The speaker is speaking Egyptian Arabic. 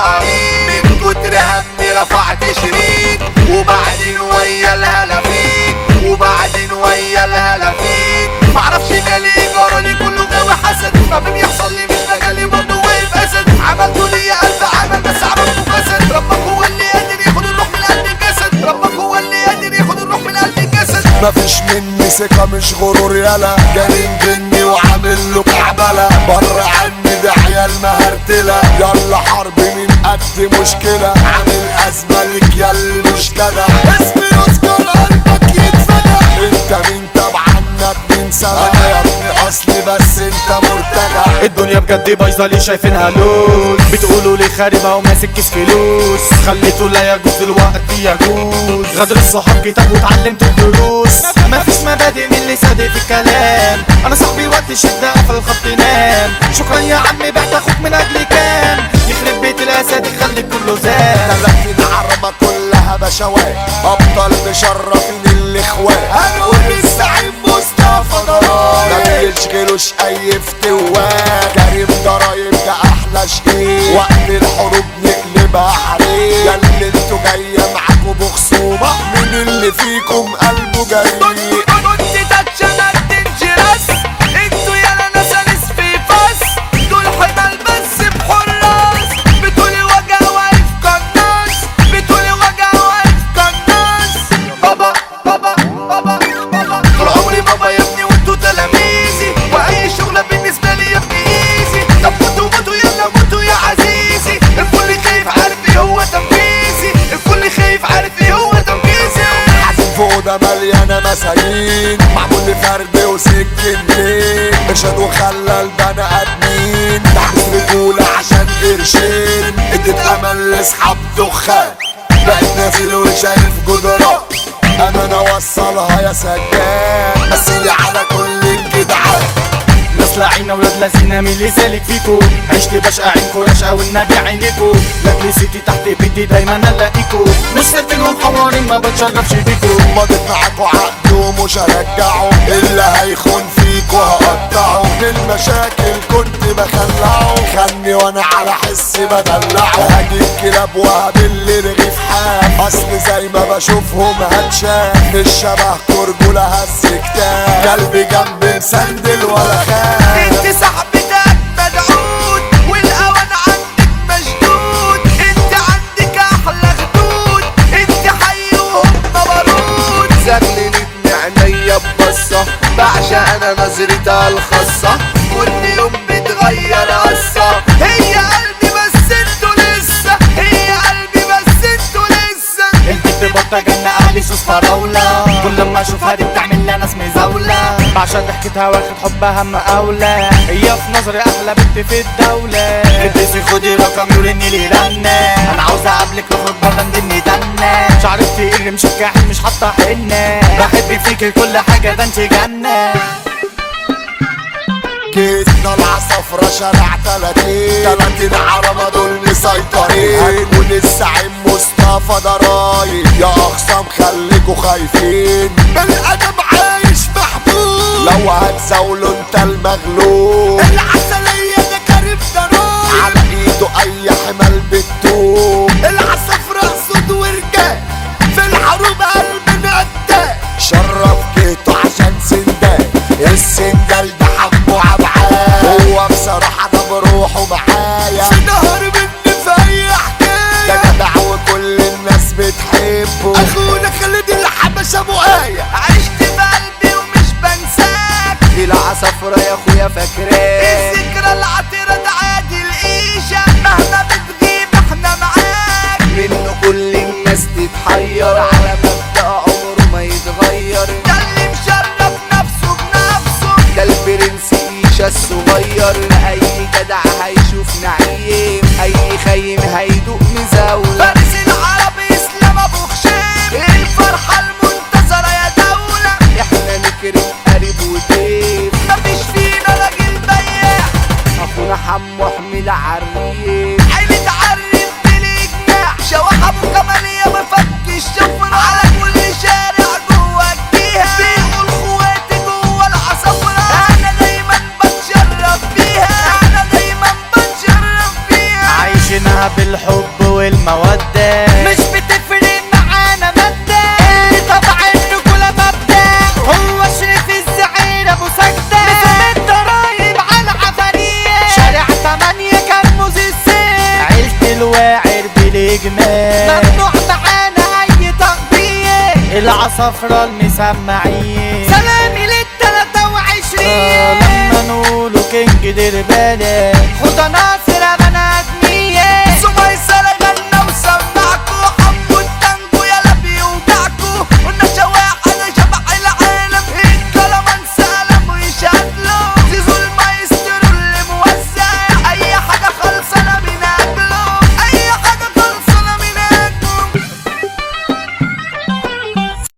قريب من كتر همي رفعت شريط وبعدين ويا الهلافيت وبعدين ويا الهلافيت معرفش مالي جرالي كله غاوي حسد ما بيحصل لي مش مجالي برضه واقف اسد عملته ليا قلب عمل بس عملته فسد ربك هو اللي قادر ياخد الروح من قلب الجسد ربك هو اللي قادر ياخد الروح من قلب الجسد مفيش مني ثقة مش غرور يلا جارين جني وعامل له كعبلة بره عني ده عيال مهرتلة يلا حرب من قد مشكلة عامل أزمة لك يا المشكلة اسمي يذكر قلبك يتفتح انت مين طبعا اتنين سنة انا يا ابني اصلي بس انت مرتجع الدنيا بجد بايظه ليه شايفينها لوز بتقولوا لي خاربه وماسك كيس فلوس خليته لا يجوز دلوقتي يجوز غدر الصحاب كتاب واتعلمت الدروس مفيش مبادئ من اللي صادق في الكلام انا صاحبي وقت شده قفل الخط نام شكرا يا عمي بعت اخوك من اجل كام يخرب بيت الاسد يخلي كله زاد دلوقتي العربة كلها بشوات ابطال مشرفين الاخوات هنقول الزعيم مصطفى ضرايب ما بيشغلوش اي فتوات كريم ضرايب ده احلى شيء وقت الحروب نقلبها حريق يا اللي انتوا جايه معاكوا بخصومه مين اللي فيكم قلبه جريء كنت تتشنك تنجرس انتوا يالا ناس انس في فاس دول حمال بس بحراس بتقولي وجع واقف قناص بتقولي وجع واقف قناص بابا بابا بابا بابا طول عمري بابا يا ابني وانتوا تلاميذي واي شغله بالنسبه لي يا ابني ايزي طب موتوا موتوا يلا موتوا يا عزيزي الكل خايف عارف ايه هو تنفيذي الكل خايف عارف ايه هو تنفيذي فوضى مليانة مساجين معمول لفرد وسكنتين ارشاد وخلى البني ادمين تحت رجولة عشان قرشين اديت امل لاصحاب دخان بقيت نازل وشايف جدران انا انا اوصلها يا سجان بس اللي على كل الجدعان ناس لعينة ولاد لذينة مين اللي سالك فيكو عشت بشقى عينكو رشقة والنبي عينيكو لاجل ستي تحت بيتي دايما الاقيكو مش سالتلهم حوارين ما بتشرفش بيكو مضيت معاكوا عقد ومش هرجعه اللي هيخون فيكوا هقطعه المشاكل كنت بخلعه خني وانا على حسي بدلعه هجيب كلاب وهبل رغيف حاف اصل زي ما بشوفهم هتشاف مش شبه كرجولة هز كتاب قلبي جنبي مسندل ولا خاف انت صاحبتك مدعود والاوان عندك مشدود انت عندك احلى خدود انت حي وهم بارود زغللت عينيا ببصة بعشق انا نظرتها الخاصة كل يوم بتغير قصة هي قلبي بس انتوا لسه هي قلبي بس انتوا لسه البنت بطة جنة اهلي صوص فراولة كل ما اشوفها دي بتعمل لي ناس مزاولة بعشق ضحكتها واخد حبها مقاولة هي في نظري احلى بنت في الدولة ادرسي خدي رقم يوريني لي رنة انا عاوز اقابلك نخرج بره ندني دنة شعرك تقل مشكح مش حاطة حنة بحب فيكي كل حاجة ده انت جنة كيسنا العصفرة شارع تلاتين تلاتين عربة دول مسيطرين هنكون الزعيم مصطفى ضرايب يا أخصام خليكوا خايفين بالأدب عايش محبوب لو هتزاولوا انت المغلوب العسلية ده كريم ضرايب على ايده أي حمال بتدوب العصفرة أسود ورجال في الحروب قلب نقدام شرف جيته عشان سندال السندال ده حبه عبعال هو بصراحة ده بروحه معايا في نهر مني في أي حكاية ده جدع وكل الناس بتحبه أخونا خالد الحبش أبو آية عشت في قلبي ومش بنساك العصفرة يا اخويا فاكراك الذكرى العطرة ده عادي القيشة مهما بتغيب احنا معاك منه كل الناس تتحير على مبدأ عمره ما يتغير ده اللي مشرف نفسه بنفسه ده البرنس ايشا الصغير اي جدع هيشوف نعيم اي خاين هيدوق مزاولة فارس العرب اسلام ابو خشيم الفرحة المنتظرة يا دولة احنا نكرم قريب وضيف مفيش فينا راجل بياع اخونا حمو حميد عريف عيلة عريف بالجناح شواح ابو كمالية مفك الشفرة العصافرة المسمعين سلامي للتلاتة آه، وعشرين لما نقولوا كينج دربالة خدنا